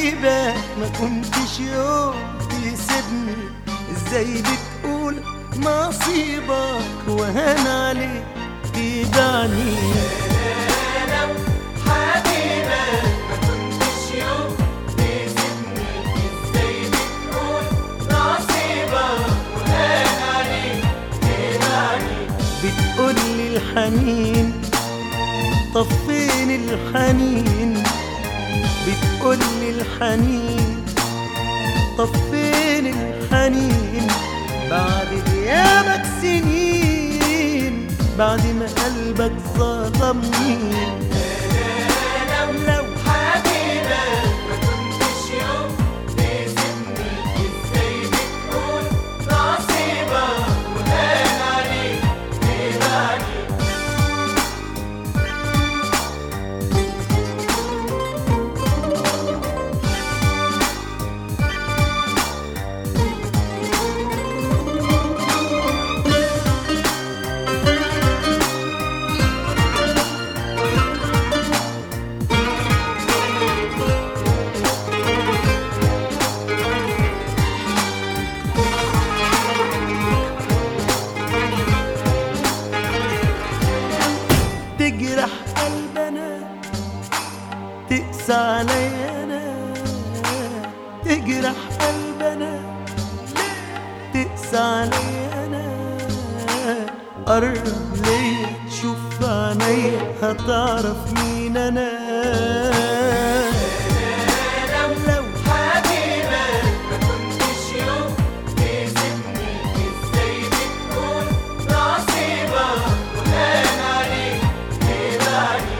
حبيبك ما كنتش يوم تسيبني ازاي بتقول نصيبك وهان عليك تبعني لو حبيبك ما كنتش يوم تسيبني ازاي بتقول نصيبك وهان عليك تبعني بتقولي الحنين طب فين الحنين بتقولي الحنين طب فين الحنين بعد غيابك سنين بعد ما قلبك ظلمني لو حبيبك ما كنتش يوم تسيبني ازاي بتقول نصيبك وهان عليك تبعني تجرح قلبنا تقسى عليا انا تجرح قلبنا تقسى عليا انا قرب ليا شوف عينيا هتعرف مين انا لو حبيبك ما كنتش يوم تسيبني ازاي بتقول نصيبك وهان عليك تبعني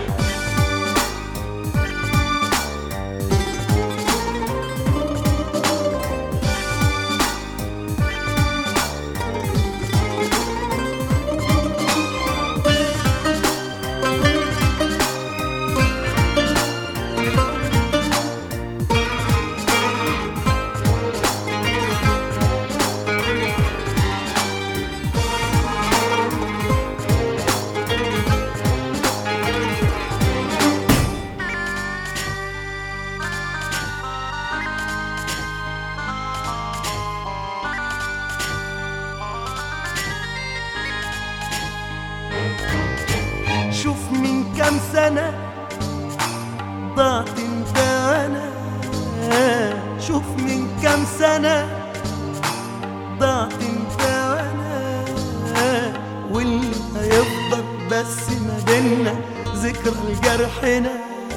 شوف من كام سنة ضعت انت وانا شوف من كام سنة ضعت انت وانا واللي هيفضل بس ما بينا ذكرى لجرحنا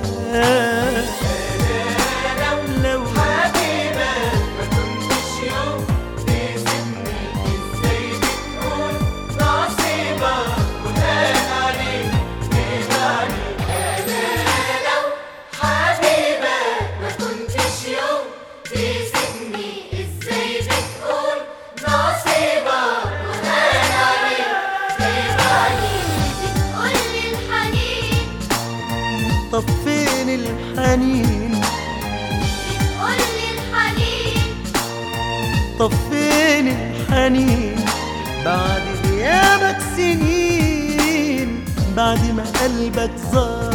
لو حبيبك ما كنتش يوم تسيبني ازاي بتقول نصيبك وهان عليك تبعني لو حبيبك ما كنتش يوم تسيبني ازاي بتقول نصيبك وهان عليك تبعني بتقولي الحنين طب فين الحنين بتقولي الحنين طب فين الحنين بعد غيابك سنين بعد ما قلبك ظهر